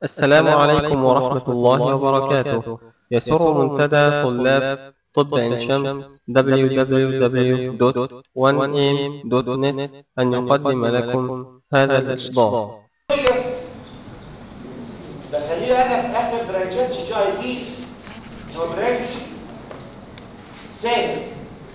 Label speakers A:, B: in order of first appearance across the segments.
A: السلام عليكم ورحمة الله وبركاته يسر منتدى طلاب طب عين شمس www.1am.net أن يقدم لكم هذا الإصدار
B: كويس بخليه انا في اخر برانشات الجي اي تي هو برانش سهل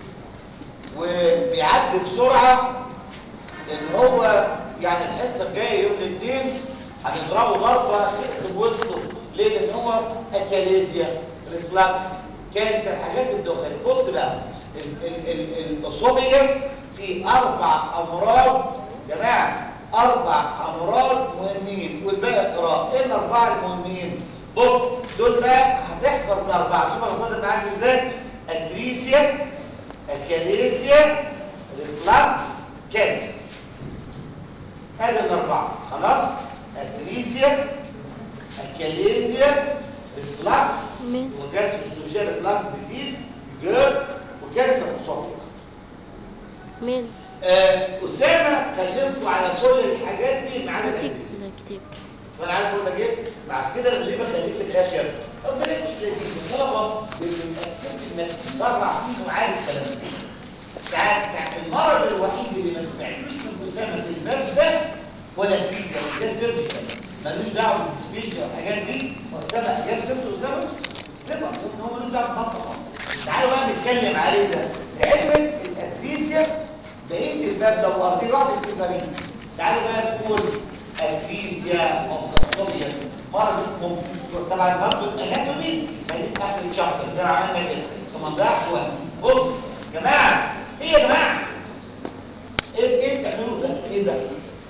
B: وبيعدي بسرعه لان هو يعني الحصه الجايه يوم الاثنين هنضربه ضربه تقسم وسطه ليه؟ لان هو اكاليزيا ريفلاكس كانسر حاجات الدخان بص بقى الاصوبيس في اربع امراض يا جماعه اربع امراض مهمين والباقي قراء ايه الاربعه المهمين بص دول بقى هتحفظ الاربعه شوف انا صادق معاك ازاي ادريسيا اكاليزيا ريفلاكس كانسر هذه الاربعه خلاص ادريسيا اكاليزيا ريفلاكس وجاستروسوجيال ريفلاكس ديزيز جيرد وكانسر اسوفيس
C: مين؟
B: آه، اسامه كلمته على كل الحاجات دي ما عدا
C: هاتي
B: الادريسيا
C: كتاب
B: فانا عارف اقول لك ايه عشان كده انا ليه بخليك في الاخر ربنا مش لذيذ الطلبه بيأكسبت انك تسرع فيه وعارف الكلام ده تعال تعال المرض الوحيد اللي ما سمعتوش من اسامه في الباب ده ولا فيزياء ده سيرجيكال ملوش دعوه بالديسفيجيا والحاجات دي واسامه جاب سيرته اسامه نفهم ان هو ملوش دعوه بالخطه تعالوا بقى نتكلم عليه ده علم الادريسيا بقيه الباب لو واخدين بعض الكفارين تعالوا بقى نقول ادريسيا اوبسوبيس مرض اسمه طبعا برضه الاناتومي هيجي اخر الشابتر زي ما عملنا كده بس ما نضيعش وقت بص يا جماعه ايه يا جماعه ايه ايه بتعملوا ده ايه ده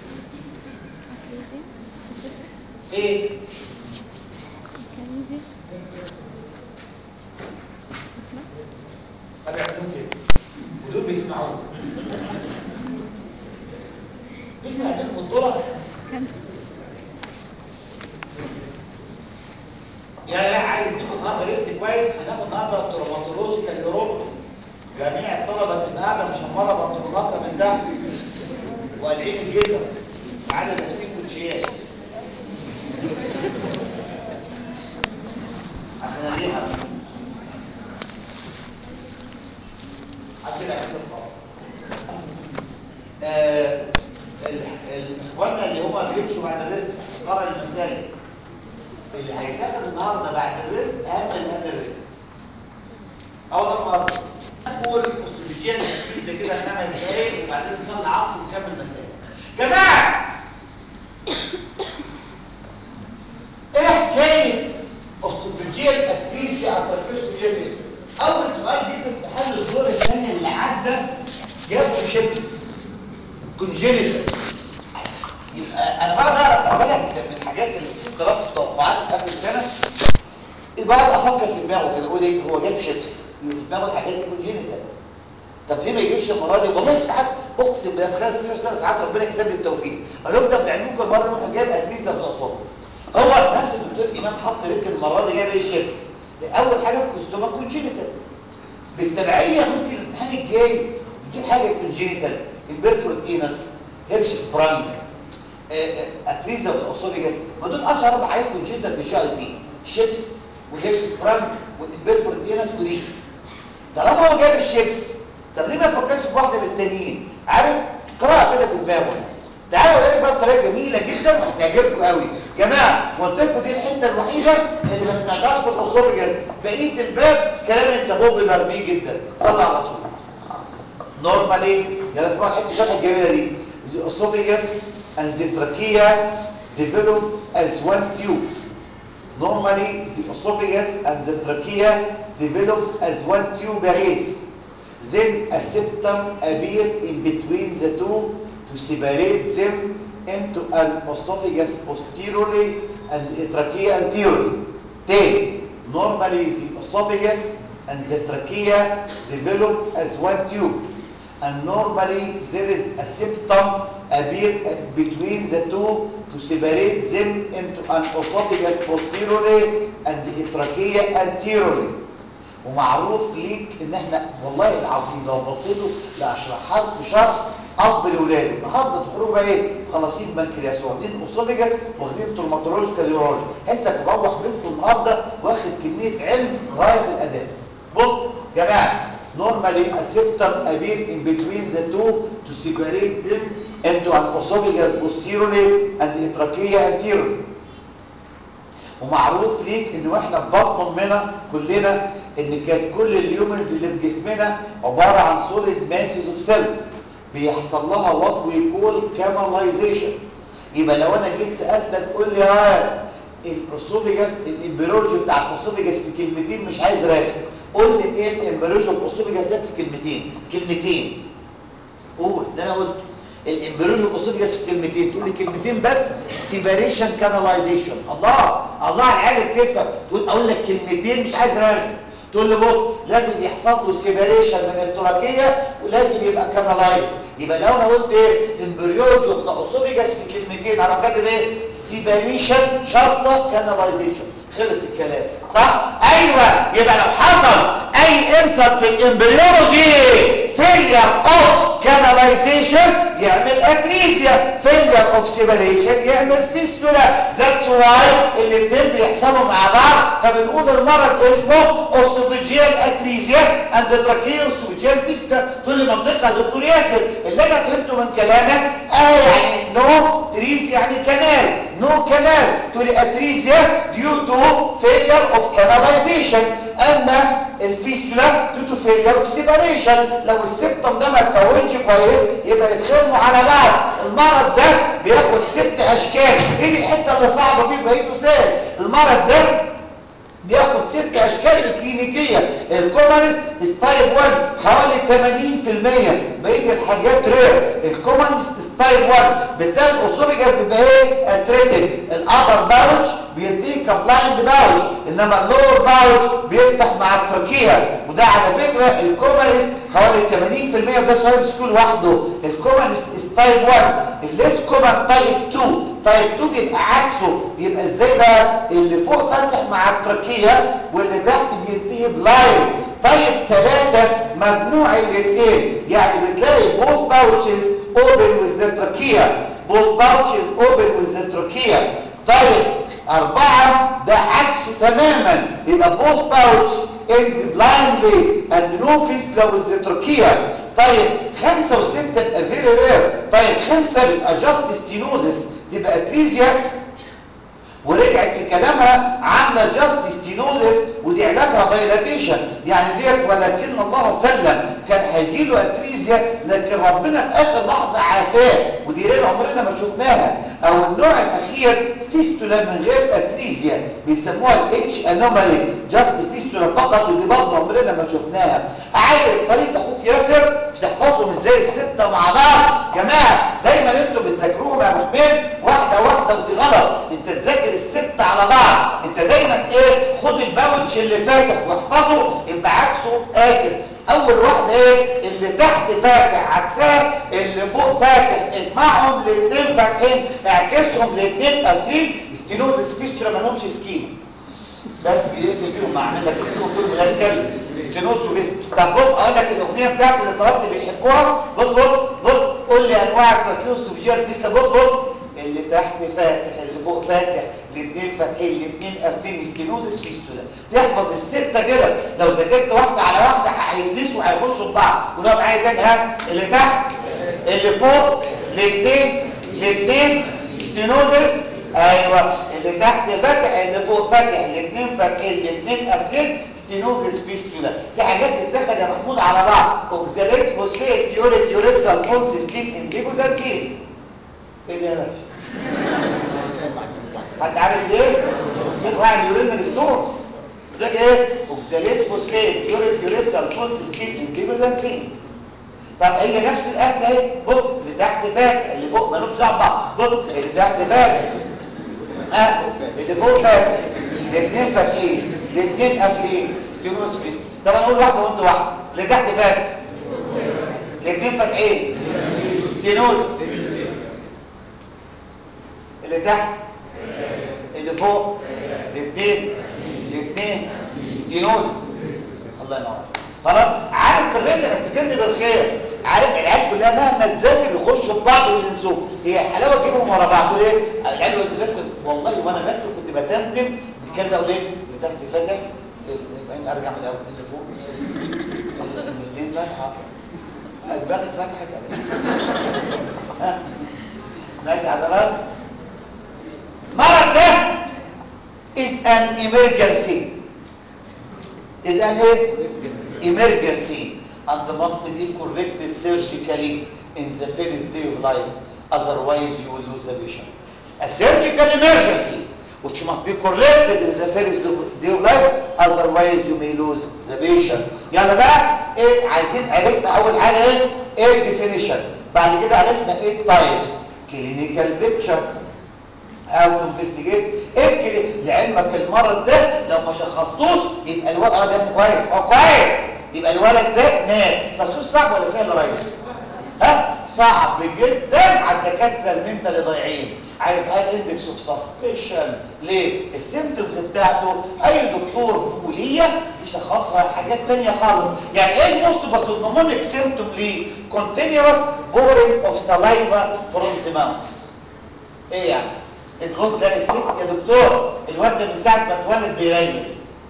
B: ايه طب يعملوا كده ودول بيسمعوه بيسمع منهم الدرة يا لا عايز تاخد النهارده ريست كويس هناخد النهارده تروماتولوجيكال يوروب جميع الطلبه تبقى قاعده مشمره بطلوناتها من ده وقالعين الجزم ما عدا لابسين كوتشيات عشان الريحه بس عشان الاحتفال آه الاخواننا اللي هم بيمشوا بعد الريست قرا المسالك اللي هيتاخد النهارده بعد الريست اهم من قبل الريست اول مره نقول استراتيجيه لذيذه كده خمس دقايق وبعدين نصلي العصر ونكمل مسائل جماعه ايه حكايه استراتيجيه الاتريسي على التركيز اول سؤال جه في امتحان الدور الثاني اللي عدى جابوا شيبس كونجينيتال يبقى انا بقعد اقرا خلي بالك من الحاجات اللي في قراءه التوقعات اخر السنه البعض افكر في دماغه كده اقول ايه هو جاب شيبس يبقى في دماغه الحاجات دي كونجينيتال طب ليه ما يجيبش المره دي والله ساعات اقسم بالله في خلال 16 سنه ساعات ربنا كتب لي التوفيق قال لهم طب لعلمكم المره دي ممكن جايب اتريزا في الاصابع هو نفس الدكتور امام حط ريت المره دي جايب ايه شيبس اول حاجه في كوستوما كونجينيتال بالتبعيه ممكن الامتحان الجاي يجيب حاجه كونجينيتال البيرفورت اينس هيتش سبرانج اتريزا في الاسوفيجاس ما دول اشهر اربع حاجات كونجينيتال في الجي اي تي شيبس والهيتش سبرانج والبيرفورت اينس ودي طالما هو جاب الشيبس طب ليه ما يفكرش في واحده من التانيين عارف قراءه كده في دماغه تعالوا اقول بقى بطريقه جميله جدا وهتعجبكم قوي جماعه قلت لكم دي الحته الوحيده اللي ما سمعتهاش في الاسوفيجاس بقيه الباب كلام انت بوبيلر بيه جدا صلى على رسول normally يلا اسمعوا الحته الشرح الجميله دي the esophagus and the trachea develop as one tube normally the esophagus and the trachea develop as one tube race then a septum appear in between the two to separate them into an esophagus posteriorly and a trachea anteriorly تاني normally the esophagus and the trachea develop as one tube and normally there is a septum appear between the two to separate them into an esophagus posteriorly and a trachea anteriorly ومعروف ليك ان احنا والله العظيم لو بصيتوا لاشرحها في شرح اب لاولاده النهارده تخرجوا بقى ايه خلاصين بنكرياس واخدين اسوفيجاس واخدين تروماتولوجيكال يورولوجي حسك مروح بيتكم النهارده واخد كميه علم غايه في الاداء بص يا جماعه normally a septum appear in between the two to separate them into an esophagus posteriorly and a trachea anteriorly ومعروف ليك ان واحنا في بطن امنا كلنا ان كانت كل اليومنز اللي في جسمنا عباره عن solid masses of cells بيحصل لها what we call canalization يبقى لو انا جيت سالتك قول لي يا الاسوفيجاس الامبريولوجي بتاع الاسوفيجاس في كلمتين مش عايز راغب قول لي ايه الامبريولوجي في الاسوفيجاس في كلمتين كلمتين قول ده انا قلت الامبريولوجي الاسوفيجاس في كلمتين تقول لي كلمتين بس سيباريشن كاناليزيشن الله الله على العيال بتفهم تقول اقول لك كلمتين مش عايز راغب تقول لي بص لازم يحصل له سيباريشن من التراكيه ولازم يبقى كانالايز يبقى لو انا قلت ايه امبريولوجي اوف ذا اسوفيجاس في كلمتين هروح كاتب ايه سيباريشن شرطه كانالايزيشن خلص الكلام صح ايوه يبقى لو حصل اي انسط في الامبريولوجي فيلير اوف كاناليزيشن يعمل اتريزيا فيلير اوف سيبريشن يعمل فيستولا ذاتس واي الاثنين بيحصلوا مع بعض فبنقول المرض اسمه اوسوفيجيال اتريزيا اند تراكيا اوسوفيجيال فيستولا تقول لي منطقه يا دكتور ياسر اللي انا فهمته من كلامك اه يعني نو تريز يعني كنال نو كنال تقول لي اتريزيا ديو تو فيلير اوف كاناليزيشن اما الفيستولا ديو تو فيلير اوف سيبريشن لو السبتم ده ما اتكونش كويس يبقى يتخرموا على بعض المرض ده بياخد ست اشكال ايه دي الحته اللي صعبه فيه بقيته سهل المرض ده بياخد ست اشكال كلينيكيه الكومنس ستايب 1 حوالي 80% بقيه الحاجات رير الكومنس ستايب 1 بالتالي الاسوفيجاس بيبقى ايه اتريتد الابر باوتش بيديه كبلايند باوتش انما اللور باوتش بيفتح مع التركيه وده على فكره الكومنس حوالي 80% وده سؤال سكول لوحده الكومنس ستايب 1 الليس كومن تايب 2 تايب 2 بيبقى عكسه بيبقى ازاي بقى اللي فوق فاتح مع التركيه واللي تحت بينتهي بلاين طيب ثلاثة مجموع الاثنين يعني بتلاقي بوث باوتشز اوبن وذ ذا تركيه بوث باوتشز اوبن وذ ذا تركيه طيب أربعة ده عكسه تماما يبقى both pouch end blindly and no fistula with the trachea طيب خمسة وستة بقى very rare طيب خمسة بيبقى just stenosis تبقى اتريزيا ورجعت في كلامها عامله جاست ستينوزس ودي علاجها دايلاتيشن يعني ديت ولكن الله سلم كان هيجي له اتريزيا لكن ربنا في اخر لحظه عافاه ودي رير عمرنا ما شفناها او النوع الاخير فيستولا من غير اتريزيا بيسموها الاتش انومالي جاست فيستولا فقط ودي برضه عمرنا ما شفناها عايز طريقه اخوك ياسر تحفظهم ازاي السته مع بعض جماعه دايما انتوا بتذاكروهم يا محمد واحده واحده ودي غلط انت تذاكر السته على بعض انت دايما ايه خد الباوتش اللي فاتح واحفظه يبقى عكسه قافل اول واحده ايه اللي تحت فاتح عكسها اللي فوق فاتح اجمعهم الاثنين فاتحين اعكسهم الاثنين قافلين ستينوزس فيستولا ما لهمش سكينه بس بيقفل بيهم معنى لك كلهم دول ولاد كلب ستينوس وفيست طب بص اقول لك الاغنيه بتاعتي اللي طلبت بيحبوها بص بص بص قول لي انواع التراكيوس وفيجيال فيستا بص بص اللي تحت فاتح اللي فوق فاتح الاثنين فاتحين الاثنين قافلين ستينوزس فيستولا تحفظ السته كده لو ذاكرت واحده على واحده هيلبسوا وهيخشوا في بعض ونقعد معايا تاني ها اللي تحت اللي فوق الاثنين الاثنين ستينوزس ايوه اللي تحت فاتح اللي فوق فاتح الاثنين فاتحين الاثنين قافلين ستينوزس فيستولا في حاجات بتتاخد يا محمود على بعض اوكزاليت فوسفيت ديوريت ديوريت سلفون سيستين انديبوزانسين ايه ده يا باشا حد عارف ليه انواع اليورينال ستونز ده ايه اوكزاليت فوسفيت ديوريت ديوريت سلفون سيستين انديبوزانسين طب هي نفس القفله اهي بص اللي تحت فاتح اللي فوق مالهمش دعوه ببعض بص اللي تحت فاتح ها اللي فوق فاتح الاثنين فاتحين الاثنين قافلين ستينوس فيست طب انا اقول واحده وانت واحده اللي تحت فاتح الاثنين فاتحين ستينوس اللي تحت اللي فوق الاثنين الاثنين ستينوز الله ينور خلاص عارف الريت انك تكلمني بالخير عارف العيال كلها مهما تذاكر يخشوا في بعض وينسوه هي الحلاوه تجيبهم ورا بعض تقول ايه العيال يقول لسه والله وانا بكتب كنت بتمتم الكلمه اقول ايه اللي تحت فاتح بعدين ارجع من الاول اللي فوق الاثنين فاتحه دماغك فتحت ها ماشي حضرات المرض ده is an emergency is an emergency and must be corrected surgically in the first day of life otherwise you will lose the patient a surgical emergency which must be corrected in the first day of life otherwise you may lose the patient يلا بقى ايه عايزين عرفنا اول حاجه ايه ايه الديفينيشن بعد كده عرفنا ايه التايبس كلينيكال بيكتشر او انفستيجيت ايه كده لعلمك المرض ده لو ما شخصتوش يبقى الولد اه ده كويس اه كويس يبقى الولد ده مات تصوير صعب ولا سهل يا ريس ها صعب جدا على الدكاتره المنتال ضايعين عايز هاي اندكس اوف سسبشن ليه السيمتومز بتاعته اي دكتور بوليه يشخصها حاجات تانية خالص يعني ايه الموست باثوجنومونيك سيمتوم ليه continuous boring of saliva from the mouth ايه يعني تبص تلاقي الست يا دكتور الواد ده من ساعه ما اتولد بيريل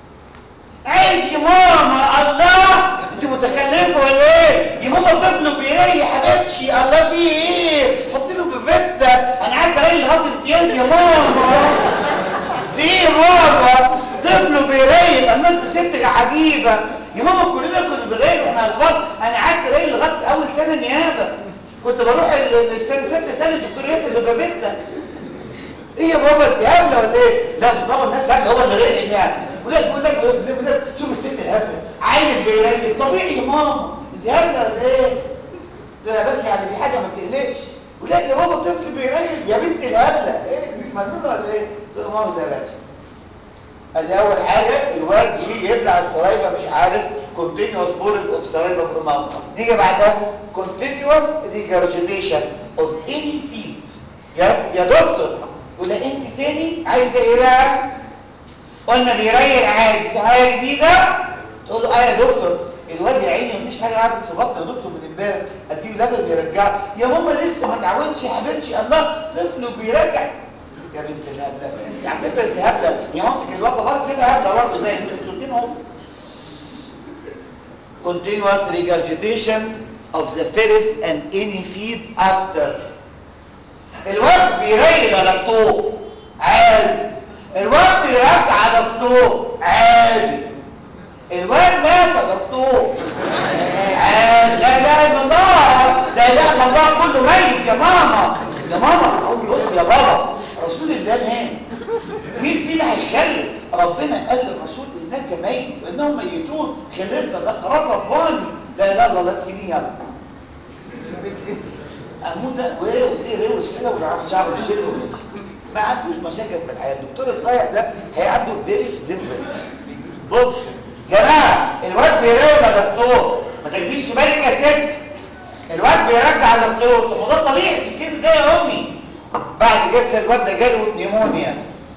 B: عايز يا ماما الله انت متخلفه ولا ايه يا ماما طفله بيريل يا حبيبتي الله في ايه حط له بفته انا عايز اريل هات امتياز يا ماما في ايه يا ماما طفله بيريل اما انت ست عجيبه يا ماما كلنا كنا بنريل واحنا اطفال انا قعدت اريل لغايه اول سنه نيابه كنت بروح السنه سته سنه الدكتور ياسر اللي بابتنا ايه يا بابا انت هبله ولا ايه لا في دماغ الناس هبله هو اللي رقم يعني بيقول لك بيقول لك بيقول لك شوف الست الهبله عيل بيريل طبيعي يا ماما انت هبله ولا ايه قلت له بس يعني دي حاجه ما تقلقش يقول لك يا بابا طفل بيريل يا بنت الهبله ايه انت مجنونه ولا ايه قلت له مؤاخذه يا باشا ادي اول حاجه الواد يجي يبلع السلايفه مش عارف continuous boring of saliva from mouth نيجي بعدها continuous regurgitation of any feed يا يا دكتور ولا انت تاني عايزه ايه بقى قلنا بيريل عادي في حاجه جديده تقول له اه يا دكتور الواد يا عيني مفيش حاجه قعدت في بطن يا دكتور من امبارح اديه لبن يرجعه يا ماما لسه ما اتعودش يا حبيبتي الله طفله بيرجع يا بنت الهبله انت على فكره انت هبله يا مامتك الوفاه برضه سيبها هبله برضه زي انتوا الاثنين هم continuous regurgitation of the fetus and any feed after الواد بيريل يا دكتور عادي الواد بيرجع يا دكتور عادي الواد مات يا دكتور عادي لا اله الا الله لا اله الا الله كله ميت يا ماما يا ماما بص يا بابا رسول الله مات مين فينا هيخلف ربنا قال للرسول انك ميت وانهم ميتون خلصنا ده قرار رباني لا اله الا الله تفيني يلا اموت وايه وتلاقيه روش كده وراح شعره الشيل وماشي ما عندوش مشاكل في الحياه الدكتور الضايع ده هيعدوا فيري سيمبل بص جماعه الواد بيريل يا دكتور ما تاخديش بالك يا ست الواد بيرجع يا دكتور طب ما ده طبيعي في السن ده يا امي بعد كده الواد ده جاله نيمونيا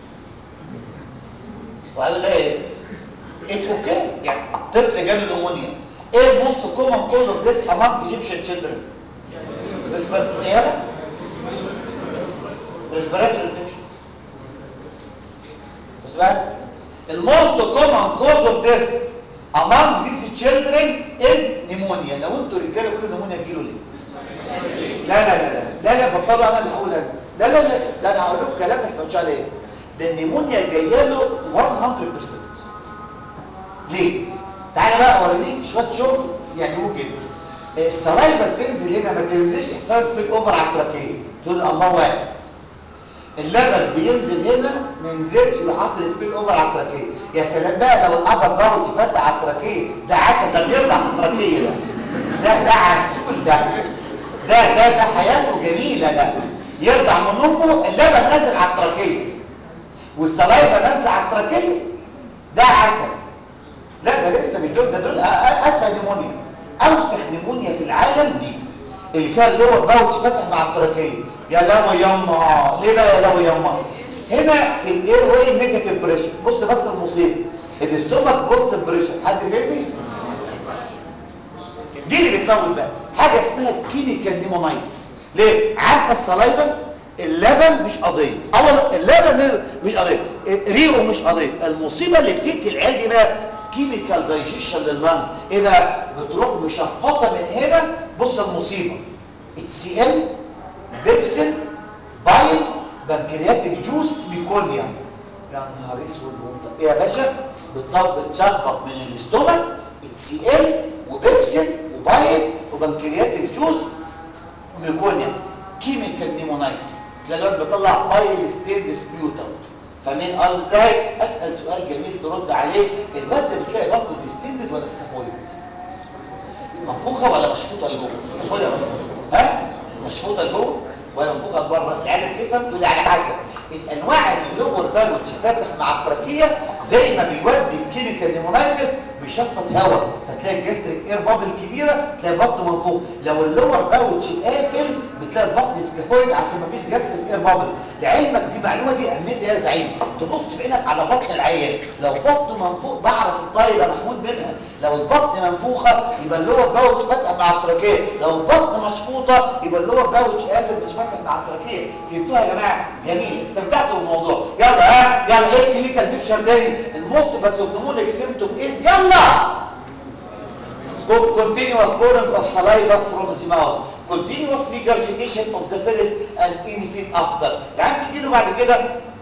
B: وقالوا له ايه ات اوكي يعني طفل جاله نيمونيا ايه الموست كومن كوز اوف ذس امونج ايجيبشن تشيلدرن ريسبيراتوري ريسبيراتوري انفكشن بص بقى الموست كومن كوز اوف ذس among these children is pneumonia لو انتوا رجاله كل نمونيا تجيله ليه لا لا لا لا لا لا بطلوا انا اللي هقول انا لا لا لا ده انا هقول لكم كلام ما سمعتوش عليه ده النيمونيا جايه له 100% ليه تعالى بقى اوريك شويه شغل يعجبوك جدا السلايفه بتنزل هنا ما تنزلش احساس بالاوفر على التراكيه تقول الله واحد اللبن بينزل هنا ما ينزلش يبقى حصل سبيل اوفر على التراكيه يا سلام بقى لو الابر باوت يفتح على التراكيه ده عسل ده بيرضع في التراكيه ده ده ده عسول ده ده ده ده حياته جميله ده يرضع من امه اللبن نازل على التراكيه والسلايفه نازله على التراكيه ده عسل لا ده لسه مش دول ده دول ادفع نيمونيا اوسخ نيمونيا في العالم دي اللي فيها اللور باوتش فاتح مع التراكيه يا لو يما ليه بقى يا لو يما هنا في الاير واي نيجاتيف بريشر بص بس المصيبه الاستومك بوست بريشر حد فهمني دي اللي بتموت بقى حاجه اسمها كيميكال نيمونايتس ليه عارفه السلايفا اللبن مش قضيه اولا اللبن مش قضيه ريقه مش قضيه المصيبه اللي بتدي العيال دي بقى كيميكال دايجيشن لللنج ايه بقى بتروح مشفطه من هنا بص المصيبه اتش سي ال بيبسين بايل بنكرياتيك جوز ميكونيا يا نهار اسود وانت- يا باشا بتطب بتشفط من الاستومك اتش سي ال وبيبسين وبايل وبنكرياتيك جوز ميكونيا كيميكال نيمونايتس تلاقي الواد بيطلع بايل ستيل سبيوتر فمين قال ازاي اسال سؤال جميل ترد عليه الواد ده بتلاقي بطنه ديستندد ولا سكافويد منفوخه ولا مشفوطه لجوه سكافويد ولا منفوخة؟ ها مشفوطه لجوه ولا منفوخه لبره العيال تفهم تقول لي على حسب الانواع اللي اللور باوتش فاتح مع التركيه زي ما بيودي الكيميكال نيمونايتس بيشفط هواء فتلاقي الجاستريك اير بابل كبيره تلاقي بطنه منفوخ لو اللور باوتش قافل بتلاقي البطن سكافويد عشان ما فيش جاستريك اير بابل لعلمك دي معلومه دي اهميتها يا زعيم تبص بعينك على بطن العيان لو بطنه منفوخ بعرف الطايله يبقى محمود منها لو البطن منفوخه يبقى اللور باوتش فاتح مع التركيه لو البطن مشفوطه يبقى اللور باوتش قافل مش فاتح مع التركيه فهمتوها يا جماعه جميل استمتعتوا بالموضوع يلا ها يلا ايه كلينيكال بيكتشر تاني الموست باسوبنومونيك سيمتوم از يلا continuous pouring of saliva from the mouth continuous regurgitation of the first and anything after يعني بيجي له بعد كده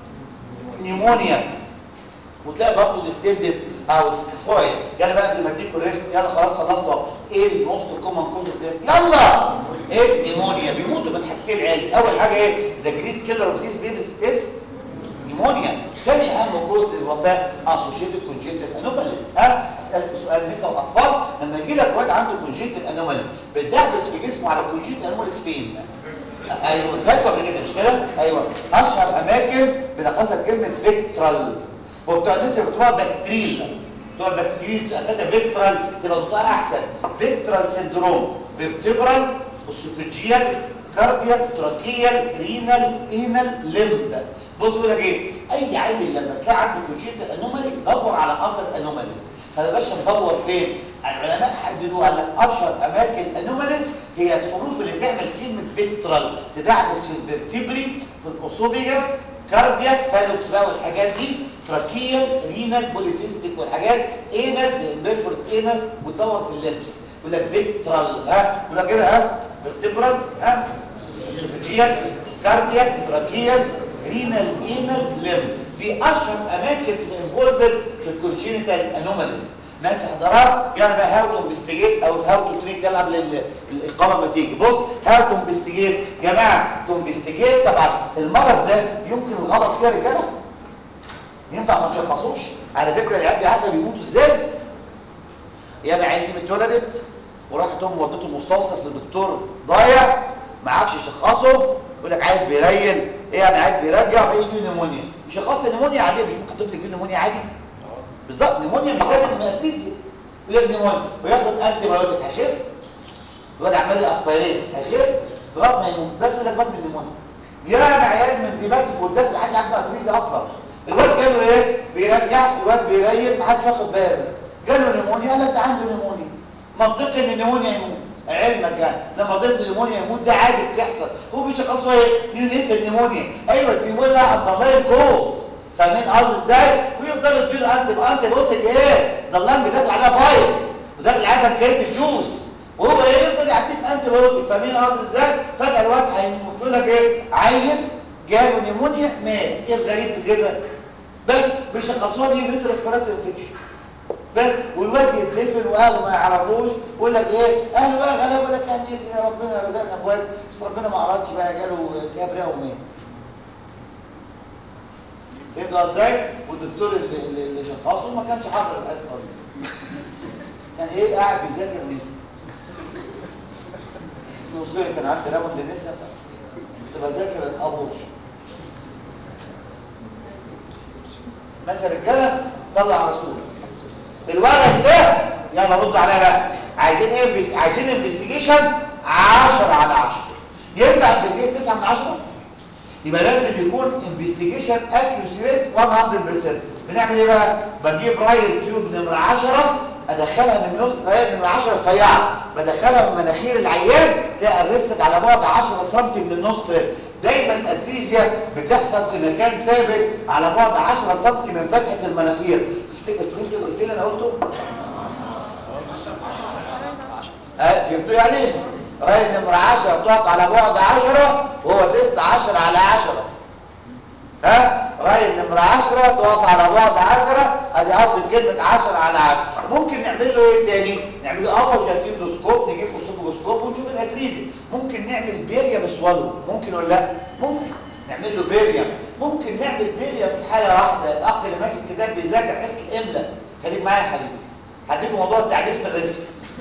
B: نيمونيا وتلاقي برضه ديستندد او سكافويد يلا بقى قبل ما اديكوا ريست يلا خلاص خلصنا ايه الموست كومن كوز اوف ديث يلا ايه نيمونيا بيموتوا من حاجتين عادي اول حاجه ايه ذا جريت كيلر اوف سيس بيبس از نيمونيا ثاني اهم كوز للوفاه اسوشيتد كونجنتال انوماليز ها اسالكم سؤال نساء واطفال لما يجي لك واد عنده كونجنتال انومالي بتدعبس في جسمه على الكونجنتال انوماليز فين ايوه قلت قبل كده مش كده ايوه اشهر اماكن بنقصها بكلمه فيكترال وبتوع الناس اللي بتوع بكتيريا بتوع بكتيريا اخدها فيكترال تبقى نطقها احسن فيكترال سندروم فيرتبرال اسوفيجيال كاردياك تراكيال رينال اينال ليمب بص يقول لك ايه اي عيل لما تلاقي عنده كونجنتال انومالي دور على اثر انوماليز فيا باشا ندور فين العلماء حددوا قال لك اشهر اماكن انوماليز هي الحروف اللي تعمل كلمه فيكترال تدعبس في الفرتبري في الاسوفيجاس كاردياك فالوبس بقى والحاجات دي تراكيال رينال بوليسيستيك والحاجات اينال زي البيرفورت اينس وتدور في اللبس يقول لك فيكترال ها يقول لك كده ها فيرتبرال ها اسوفيجيال كاردياك تراكيال رينال اينال ليم دي اشهر اماكن انفولفد في الكونجينيتال انوماليز ماشي حضرات يلا بقى هاو تو انفستيجيت او هاو تو تريت يلا قبل ال- الاقامه ما تيجي بص هاو تو انفستيجيت جماعه تو انفستيجيت طبعا المرض ده يمكن الغلط فيه يا رجاله ينفع ما تشخصوش على فكره العيال دي عارفه بيموتوا ازاي يا ما عيال دي اتولدت وراحت امه ودته مستوصف لدكتور ضايع ما عرفش يشخصه يقول لك عيل بيريل ايه يعني عيل بيرجع فيجي نيمونيا يشخص نيمونيا عاديه مش ممكن طفل يجي نيمونيا عادي بالظبط نيمونيا مش لازم ماتريزيا يقول لك نيمونيا وياخد انتي بايوتيك هيخف الواد عمال اسبيريت هيخف لغايه ما يموت بس يقول لك مات من النيمونيا ياما عيال من دماغك والدفع العادي عنده اتريزيا اصلا الواد جاله ايه بيرجع الواد بيريل ما حدش واخد باله جاله نيمونيا قال لك ده عنده نيمونيا منطقي ان النيمونيا يموت علمك يعني لما ضيف النيمونيا يموت ده عادي بتحصل هو بيشخصوا ايه نيونيت النيمونيا ايوه النيمونيا هتضلها كوز فاهمين قصدي ازاي ويفضلوا يديله انتي انتي بيوتيك ايه ده اللنج داخل عليها فايل وداخل عليها بنكرياتيك جوز وهو ايه يفضل يعبيه في انتي بيوتيك فاهمين قصدي ازاي فجاه الواد هيموت يقول لك ايه عيل جاله نيمونيا مات ايه الغريب في كده بس بيشخصوها دي متر ريسبيراتوري انفكشن بس والواد يتدفن واهله ما يعرفوش يقول لك ايه اهله بقى غلابه يقول لك يعني يا ربنا رزقنا بواد بس ربنا ما ارادش بقى جاله التهاب رئه ومات فهمتوا ازاي والدكتور اللي, اللي اللي شخصه ما كانش حاضر الحصه دي كان ايه قاعد بيذاكر لسه وصلي كان عندي راوند لسه كنت بذاكر الابورشن ماشي يا رجاله صلوا على رسول الولد ده يلا رد عليا بقى عايزين ايه انفست... عايزين انفستيجيشن 10 على 10 ينفع انفستيجيشن 9 من 10 يبقى لازم يكون انفستيجيشن اكيورسي ريت 100% بنعمل ايه بقى بجيب رايز تيوب نمره 10 ادخلها من نص رئه من 10 رفيعه بدخلها من مناخير العيان تلاقي الرست على بعد 10 سم من النص دايما الاتريزيا بتحصل في مكان ثابت على بعد 10 سم من فتحه المناخير تفتكر فهمتوا الافيه اللي انا قلته ها فهمتوا يعني رايه نمره 10 بتقف على بعد 10 وهو تيست 10 على 10 ها رايه نمره 10 تقف على بعد 10 ادي قصد كلمه 10 على 10 ممكن نعمل له ايه تاني نعمل له ابر جاتيندوسكوب نجيب اسوفوجوسكوب ونشوف الاتريزي ممكن نعمل بيريا بسوالو ممكن ولا لا ممكن نعمل له بيريا ممكن نعمل بيريا في حاله واحده الاخ اللي ماسك كتاب بيذاكر حس الاملاء خليك معايا يا حبيبي هديكم موضوع التعبير في الرزق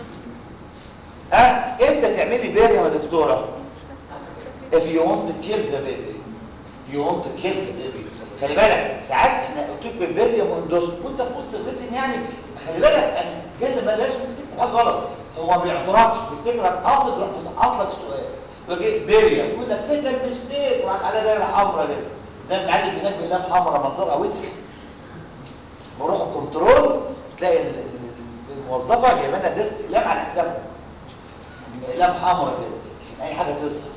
B: ها امتى تعملي بيريا يا دكتوره if you want to kill the baby if you want to kill the baby خلي بالك ساعات احنا قلت لك بالبيريا واندوس وانت في وسط الريتن يعني خلي بالك انا جل ما لاش بتكتب حاجه غلط هو ما بيعذركش بيفتكرك قاصد يروح مسقط لك السؤال يقول لك بيريا يقول لك فيتال ميستيك وراح على دايره حمراء كده ده من عادي هناك باقلام حمراء منظرها وسخ بروح الكنترول تلاقي ال- ال- الموظفه جايبه لنا ديسك اقلام على حسابها اقلام حمراء كده عشان اي حاجه تظهر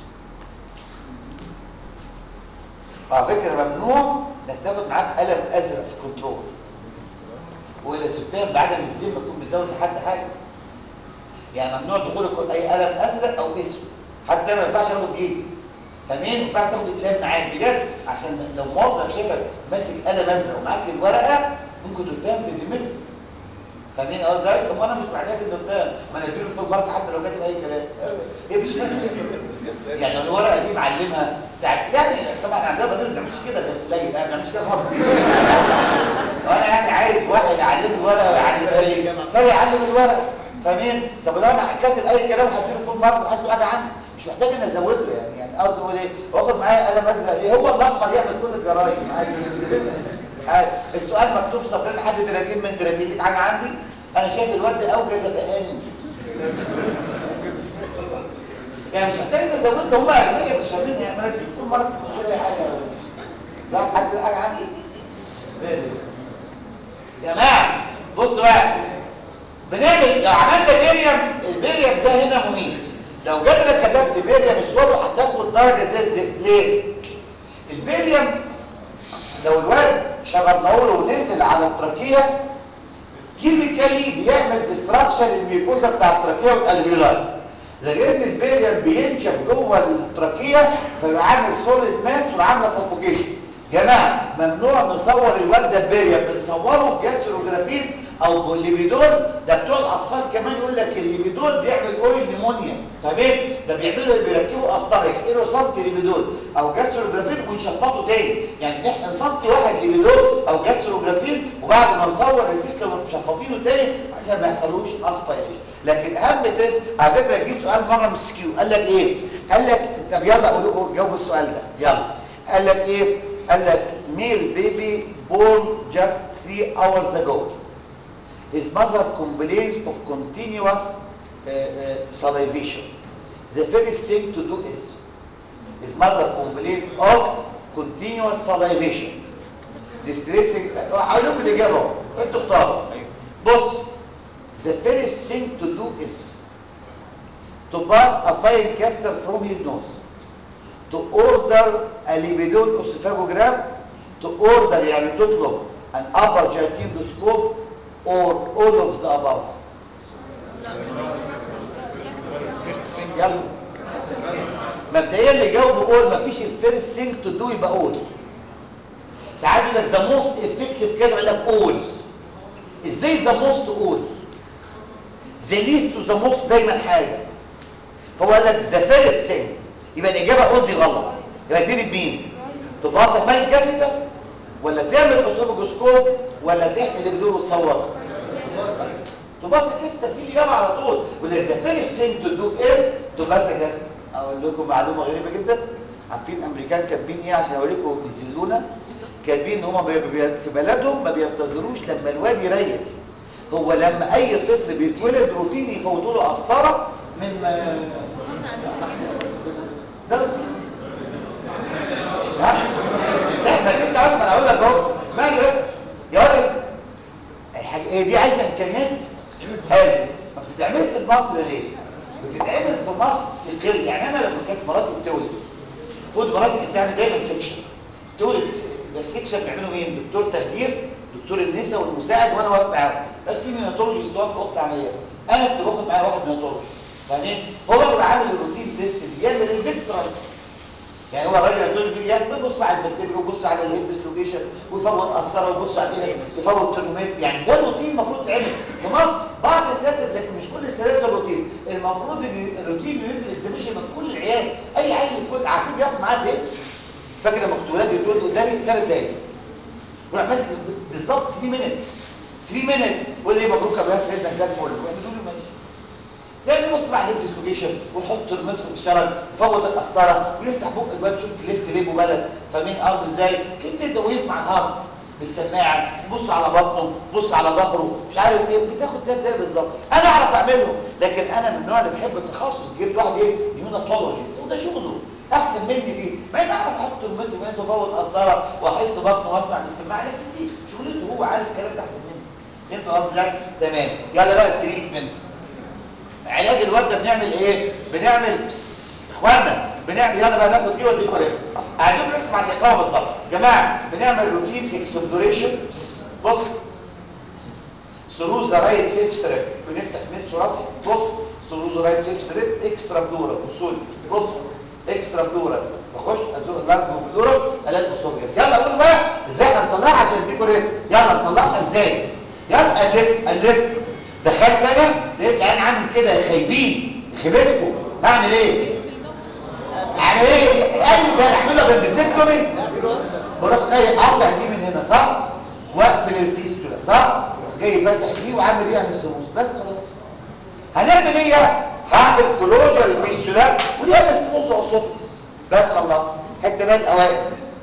B: على فكره ممنوع انك تاخد معاك قلم ازرق في كنترول ولا تتهم بعدم الذمه تكون بتزود لحد حاجه يعني ممنوع دخول الكل- اي قلم ازرق او اسود حتى ما ينفعش اخد جيبي فمين ما ينفعش تاخد اقلام معاك بجد عشان لو موظف شافك ماسك قلم ازرق ومعاك الورقه ممكن تتهم في ذمتك فاهمين قصدي طب انا مش محتاج انه قدام ما انا اديله الفول مارك حتى لو كاتب اي كلام ايه مش فاهم يعني لو الورقه دي معلمها بتاعت يعني طبعا عندنا ضمير ما بنعملش كده غير قليل ما بنعملش كده خالص وانا يعني عايز واحد يعلم الورقه ويعلمها ايه صار يعلم الورقه فاهمين طب لو انا كاتب اي كلام هديله فول مارك هديله حاجه عني مش محتاج ان ازود له يعني يعني قصدي اقول ايه واخد معايا قلم ازرق ليه هو الاحمر يعمل كل الجرايم عادي عادي. السؤال مكتوب صدرت حد 30 من 30 ليك حاجه عندي انا شايف الواد ده اوجز فهاني يعني مش محتاج ان ازود له هم اغنياء مش فاهمين يعني انا اديك فول مارك من غير اي حاجه لا حد له حاجه عندي يا جماعه بصوا بقى بنعمل لو عملنا بيريم البيريم ده هنا مميت لو جيت لك كتبت بيريم سوالو هتاخد درجه زي الزفت ليه البيريم لو الواد شربناه له ونزل على التراكيه كيميكالي بيعمل ديستراكشن للميكوزا بتاع التراكيه والالفيولاي ده غير ان البيريم بينشف جوه التراكيه فيبقى عامل سوليد ماس وعامله سفوكيشن جماعه ممنوع نصور الواد ده بيريم بنصوره بجاستروجرافين او بالليبيدول ده بتوع الاطفال كمان يقول لك الليبيدول بيعمل اويل نيمونيا فاهمين ده بيعملوا ايه بيركبوا قسطره يحقنوا سنتي ليبيدول او جاستروجرافين ويشفطوا تاني يعني احنا سنتي واحد ليبيدول او جاستروجرافين وبعد ما نصور الفيس لو مشفطينه تاني عشان ما يحصلوش اسبيريشن لكن اهم تيست على فكره جه سؤال مره من السكيو قال لك ايه قال لك طب يلا قولوا جاوبوا السؤال ده يلا قال لك ايه قال لك ميل بيبي born just 3 hours ago his mother complains of continuous uh, uh, salivation. The first thing to do is his mother complains of continuous salivation. Distressing هقول لكم الإجابة اهو انتوا اختاروا بص the first thing to do is to pass a fine caster from his nose to order a lipidol osophagogram to order يعني تطلب an upper giantendoscope or all of the above يلا مبدئيا اللي جاوبوا قول مفيش الفيرست ثينج تو دو يبقى قول ساعات يقول لك ذا موست افكتيف كذا يقول لك قول ازاي ذا موست قول ذا ليست ذا موست دايما حاجه فهو قال لك ذا فيرست ثينج يبقى الاجابه قول دي غلط يبقى تيجي بمين تبقى فاين كاسيتا ولا تعمل اسوفوجوسكوب ولا تحكي اللي بدور وتصور تباص الكسه دي الاجابه على طول ولا اذا فيرست ثينج تو دو از تباص كده اقول لكم معلومه غريبه جدا عارفين امريكان كاتبين ايه عشان اوريكم بيذلونا كاتبين ان هم في بلدهم ما بينتظروش لما الواد يريح هو لما اي طفل بيتولد روتين يفوتوا له قسطره من ده روتين ها لا ما تسمع بس ما انا اقول لك اهو اسمعني بس يا ولد الحاجه ايه دي عايزه امكانيات في مصر ليه بتتعمل في مصر في قريه يعني انا لما كانت مراتي بتولد المفروض مراتي بتعمل دايما سكشن تولد بس السكشن بيعملوا مين دكتور تخدير دكتور النساء والمساعد وانا واقف معاهم بس في نيوناتولوجيست واقف في اوضه عمليات انا كنت باخد معايا واحد نيوناتولوجي فاهمين هو اللي عامل الروتين تيست دي بيعمل الفيكتورال يعني هو الراجل الدكتور بيجي بيبص على الفرتبر ويبص على الهيبس لوكيشن ويفوت قسطره ويبص على ايه يفوت ترمومتر يعني ده الروتين المفروض تعمل في مصر بعض السيادات لكن مش كل السيادات الروتين المفروض ان الروتين بينزل اكزاميشن في كل العيال اي عيل يكون عارفين بياخد معاه قد ايه فاكر لما كنت ولادي يقول قدامي ثلاث دقايق وراح ماسك بالظبط 3 مينتس 3 مينتس ويقول لي مبروك يا باسل ابنك زي الفل ويعملوا له ماشي ده بيبص مع الليب ديسلوكيشن ويحط المتر في الشرج يفوت القسطره ويفتح بق الواد تشوف كليفت ليبه بلد فاهمين قصدي ازاي كده ويسمع الهارت بالسماعه يبص على بطنه يبص على ظهره مش عارف ايه بتاخد ده ده بالظبط انا اعرف اعمله لكن انا من النوع اللي بحب التخصص جبت واحد ايه نيوناتولوجيست وده شغله احسن مني فيه ما انا اعرف احط المتر ماس وافوت قسطره واحس بطنه واسمع بالسماعه لكن دي شغلته هو عارف الكلام ده احسن مني فهمت قصدي ازاي تمام يلا بقى التريتمنت علاج الواد ده بنعمل ايه بنعمل بس. اخوانا بنعمل يلا بقى ناخد دي ودي كويس هنجيب رسم على الاقامه بالظبط يا جماعه بنعمل روتين اكسبلوريشن بص ثرو ذا رايت فيف ستريب بنفتح ميد ثراسي بص ثرو ذا رايت فيف ستريب اكسترا بلورال وصول بص اكسترا بلورال بخش ازوق اللانج وبلورال الاقي الاسوفجس يلا قولوا بقى ازاي هنصلحها عشان دي كويس يلا نصلحها ازاي يلا الف الف دخلت انا لقيت العيال عامل كده خايبين خيبتكم هعمل ايه اعمل ايه قال لي كده اعملها بالديسكتومي بروح جاي قاطع دي من هنا صح واقفل الفيستولا صح جاي فاتح دي وعامل ايه عن السموس بس خلاص هنعمل ايه هعمل كلوجر الفيستولا ودي عامل السموس واسوفيس بس خلصت حته بقى الاوائل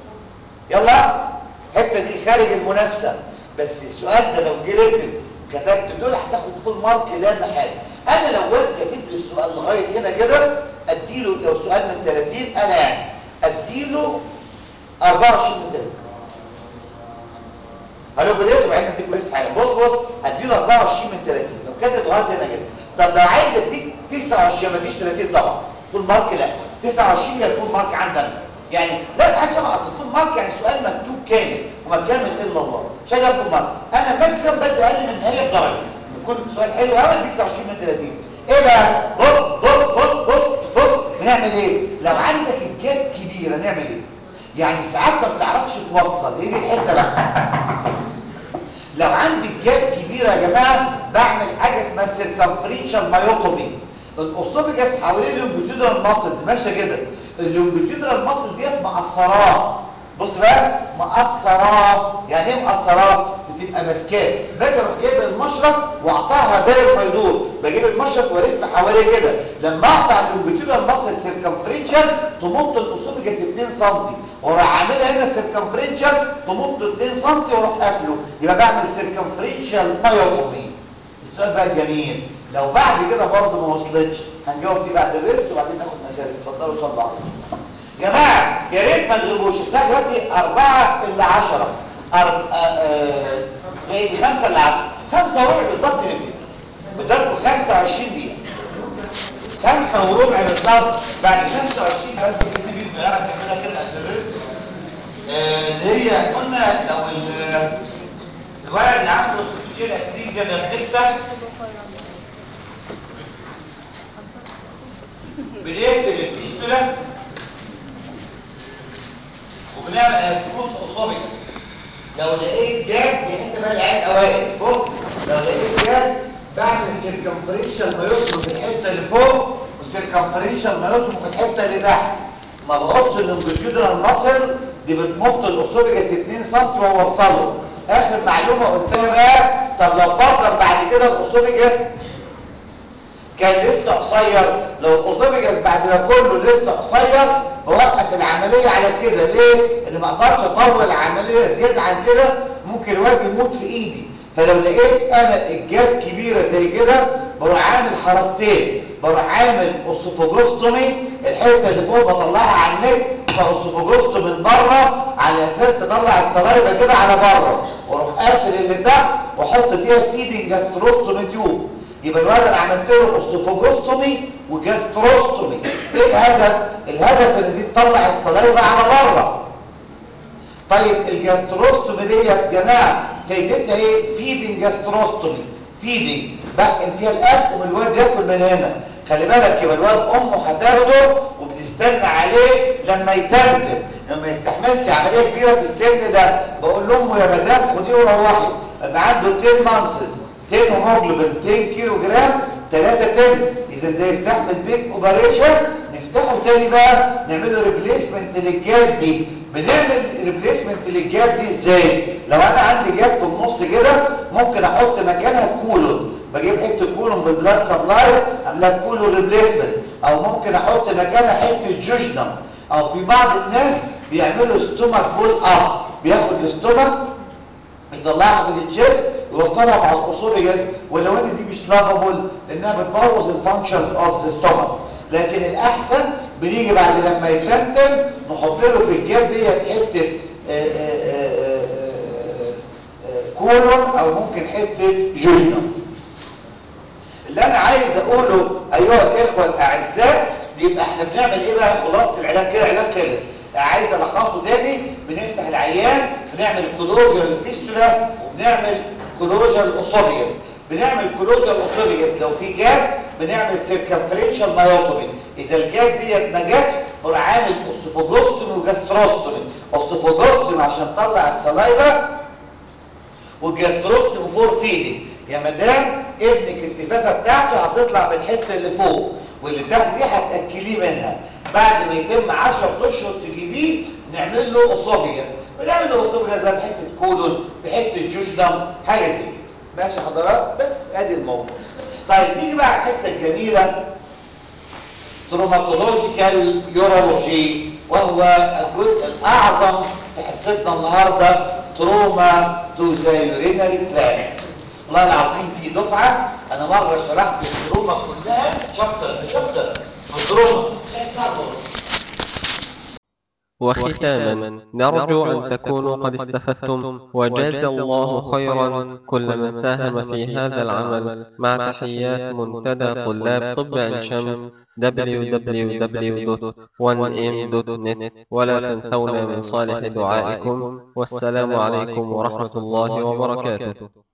B: يلا الحته دي خارج المنافسه بس السؤال ده لو جريت كتبت دول هتاخد فول مارك لا محال انا لو واد كاتب لي السؤال لغايه هنا كده اديله لو السؤال من 30 انا يعني اديله 24 من 30 هلو بديت وبعدين اديك لسه حاجه بص بص اديله 24 من 30 لو كاتب لغايه هنا كده طب لو عايز اديك 29 ما اديش 30 طبعا فول مارك لا 29 هي الفول مارك عندنا يعني لا ما حدش اصل فول مارك يعني السؤال مكتوب كامل وما كامل الا الله عشان يبقى فول مارك انا مكسب بدي اقل من النهايه بدرجه يكون سؤال حلو قوي اديك 29 من 30 ايه بقى بص بص بص بص بص بنعمل ايه لو عندك الجاب كبيره نعمل ايه يعني ساعات ما بتعرفش توصل هي دي الحته بقى لو عندي جاب كبيره يا جماعه بعمل حاجه اسمها سيركمفرنشال مايوتومي الاسوفيجاس حوالين اللونجيتودينال ماسلز ماشيه كده اللونجيتودينال ماسل ديت مقصراه بص بقى مقصراه يعني ايه مقصراه بتبقى ماسكاه باجي اروح جايب المشرط واقطعها داير ما يدور بجيب المشرط والف حواليه كده لما اقطع اللونجيتودينال ماسل سيركمفرنشال تمط الاسوفيجاس 2 سم واروح عاملها هنا سيركمفرنشال تمط 2 سم واروح قافله يبقى بعمل سيركمفرنشال مايوتومي السؤال بقى جميل لو بعد كده برضه ما وصلتش هنجاوب دي بعد الريست وبعدين ناخد مسائل اتفضلوا صلوا على جماعه يا ريت ما تغيبوش الساعه دلوقتي 4 الا 10 أرب... اسمها ايه دي 5 الا 10 5 وربع بالظبط نبتدي قدامكم 25 دقيقه 5 وربع بالظبط بعد 25 بس كده بيه صغيره كده كده قد الريست اللي هي قلنا لو الورق اللي عنده استراتيجيه اكليزيا ده بتفتح بنقفل الفيستولا وبنعمل انستيموس اوسوبيكس لو لقيت جاب يعني انت بقى العيال اوائل فوق لو لقيت جاب بعمل سيركمفرنشال مايوتوم في الحته اللي فوق والسيركمفرنشال مايوتوم في الحته اللي تحت ما بقصش اللونجيتودينال ماسل دي بتمط الاوسوبيكس 2 سم واوصله اخر معلومه قلتها بقى طب لو فرضا بعد كده الاوسوبيكس كان لسه قصير لو الاوسوفيجاس بعد ده كله لسه قصير بوقف العمليه على كده ليه ان ما اقدرش اطول العمليه زياده عن كده ممكن الواد يموت في ايدي فلو لقيت انا الجاب كبيره زي كده بروح عامل حركتين بروح عامل اوسوفوجوستومي الحته اللي فوق بطلعها على النك فاوسوفوجوستومي من بره على اساس تطلع الصلايبه كده على بره واروح قافل اللي تحت واحط فيها فيدنج جاستروستومي تيوب يبقى الولد انا عملت له اوستوفوجوستومي وجاستروستومي ايه الهدف الهدف ان دي تطلع الصلايبه على بره طيب الجاستروستومي دي يا جماعه فايدتها ايه فيدنج جاستروستومي فيدنج بحقن فيها الاكل والواد ياكل من هنا خلي بالك يبقى الواد امه هتاخده وبنستنى عليه لما يتمتم لما يستحملش عمليه كبيره في السن ده بقول لامه يا مدام خديه وروحي يبقى عنده 10 مانسز 10 هيموجلوبين 10 كيلو جرام 3 طن اذا ده يستحمل بيك اوبريشن نفتحه تاني بقى نعمل له ريبليسمنت للجاب دي بنعمل ريبليسمنت للجاب دي ازاي لو انا عندي جاب في النص كده ممكن احط مكانها كولون بجيب حته كولون بالبلاد سبلاي اعملها كولون ريبليسمنت او ممكن احط مكانها حته جوجنم او في بعض الناس بيعملوا ستومك بول اب بياخد الاستومك يطلعها من الجسم يوصلها مع الاسوفيجاس ولو ان دي مش لافابل لانها بتبوظ الفانكشن اوف ذا ستومك لكن الاحسن بنيجي بعد لما يتنتن نحط له في الجيب ديت حته كولون او ممكن حته جوجنم اللي انا عايز اقوله ايها الاخوه الاعزاء يبقى احنا بنعمل ايه بقى خلاصه العلاج كده العلاج خلص عايز الخصه تاني بنفتح العيان بنعمل كلوجر الفيستولا وبنعمل كلوجر الاسوفيجس بنعمل كلوجر الاسوفيجس لو في جاب بنعمل سيركمفرنشال مايوتومي اذا الجاب ديت ما جاتش بروح عامل اوستوفوجوستومي وجاستروستومي اوستوفوجوستومي عشان تطلع السلايفه والجاستروستومي فور فيدنج يا مدام ابنك التفافه بتاعته هتطلع من الحته اللي فوق واللي تحت دي هتاكليه منها بعد ما يتم 10 اشهر تجيبيه نعمل له اسوفيجاس بنعمل له اسوفيجاس بقى بحته كولون بحته جوجنم حاجه زي كده ماشي حضرات بس ادي الموضوع طيب نيجي بقى على الحته الجميله تروماتولوجيكال يورولوجي وهو الجزء الاعظم في حصتنا النهارده تروما تو ذا يورينري تراكت والله العظيم في دفعه انا مره شرحت التروما كلها شابتر شابتر التروما كانت صعبه
A: وختاما نرجو أن تكونوا قد استفدتم وجاز الله خيرا كل من ساهم في هذا العمل مع تحيات منتدى طلاب طب عين شمس www.1m.net ولا تنسونا من صالح دعائكم والسلام عليكم ورحمة الله وبركاته